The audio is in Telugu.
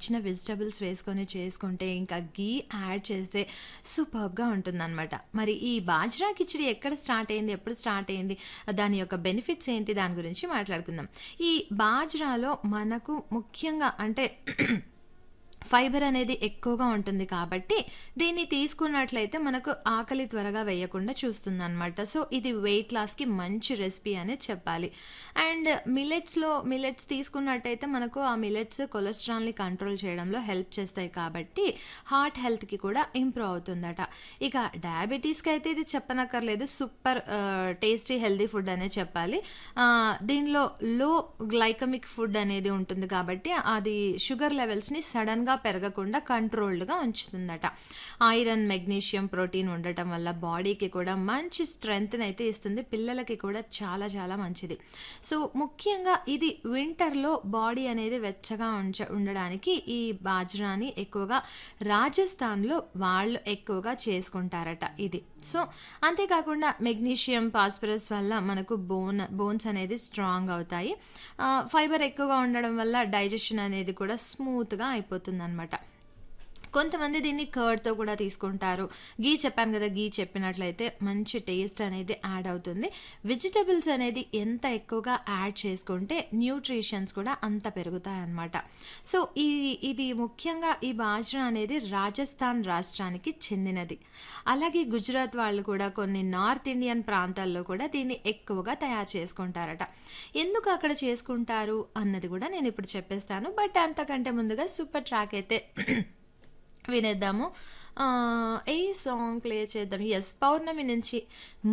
నచ్చిన వెజిటబుల్స్ వేసుకొని చేసుకుంటే ఇంకా గీ యాడ్ చేస్తే సూపర్బ్గా ఉంటుందన్నమాట మరి ఈ బాజ్రా కిచిడి ఎక్కడ స్టార్ట్ అయింది ఎప్పుడు స్టార్ట్ అయింది దాని యొక్క బెనిఫిట్స్ ఏంటి దాని గురించి మాట్లాడుకుందాం ఈ బాజ్రాలో మనకు ముఖ్యంగా అంటే ఫైబర్ అనేది ఎక్కువగా ఉంటుంది కాబట్టి దీన్ని తీసుకున్నట్లయితే మనకు ఆకలి త్వరగా వేయకుండా చూస్తుంది అనమాట సో ఇది వెయిట్ లాస్కి మంచి రెసిపీ అనేది చెప్పాలి అండ్ మిలెట్స్లో మిలెట్స్ తీసుకున్నట్టయితే మనకు ఆ మిలెట్స్ కొలెస్ట్రాల్ని కంట్రోల్ చేయడంలో హెల్ప్ చేస్తాయి కాబట్టి హార్ట్ హెల్త్కి కూడా ఇంప్రూవ్ అవుతుందట ఇక డయాబెటీస్కి అయితే ఇది చెప్పనక్కర్లేదు సూపర్ టేస్టీ హెల్దీ ఫుడ్ అనే చెప్పాలి ఆ, దీనిలో లో గ్లైకమిక్ ఫుడ్ అనేది ఉంటుంది కాబట్టి అది షుగర్ లెవెల్స్ని సడన్గా పెరగకుండా కంట్రోల్డ్గా ఉంచుతుందట ఐరన్ మెగ్నీషియం ప్రోటీన్ ఉండటం వల్ల బాడీకి కూడా మంచి స్ట్రెంగ్త్ని అయితే ఇస్తుంది పిల్లలకి కూడా చాలా చాలా మంచిది సో ముఖ్యంగా ఇది వింటర్లో బాడీ అనేది వెచ్చగా ఉంచ ఉండడానికి ఈ బాజ్రాని ఎక్కువగా రాజస్థాన్లో వాళ్ళు ఎక్కువగా చేసుకుంటారట ఇది సో అంతేకాకుండా మెగ్నీషియం పాస్పరస్ వల్ల మనకు బోన్ బోన్స్ అనేది స్ట్రాంగ్ అవుతాయి ఫైబర్ ఎక్కువగా ఉండడం వల్ల డైజెషన్ అనేది కూడా స్మూత్గా అయిపోతుంది అనమాట కొంతమంది దీన్ని కర్డ్తో కూడా తీసుకుంటారు గీ చెప్పాను కదా గీ చెప్పినట్లయితే మంచి టేస్ట్ అనేది యాడ్ అవుతుంది వెజిటబుల్స్ అనేది ఎంత ఎక్కువగా యాడ్ చేసుకుంటే న్యూట్రిషన్స్ కూడా అంత పెరుగుతాయి అన్నమాట సో ఈ ఇది ముఖ్యంగా ఈ బాజ్రా అనేది రాజస్థాన్ రాష్ట్రానికి చెందినది అలాగే గుజరాత్ వాళ్ళు కూడా కొన్ని నార్త్ ఇండియన్ ప్రాంతాల్లో కూడా దీన్ని ఎక్కువగా తయారు చేసుకుంటారట ఎందుకు అక్కడ చేసుకుంటారు అన్నది కూడా నేను ఇప్పుడు చెప్పేస్తాను బట్ అంతకంటే ముందుగా సూపర్ ట్రాక్ అయితే వినేద్దాము ఆ, ఏ సాంగ్ ప్లే చేద్దాం ఎస్ పౌర్ణమి నుంచి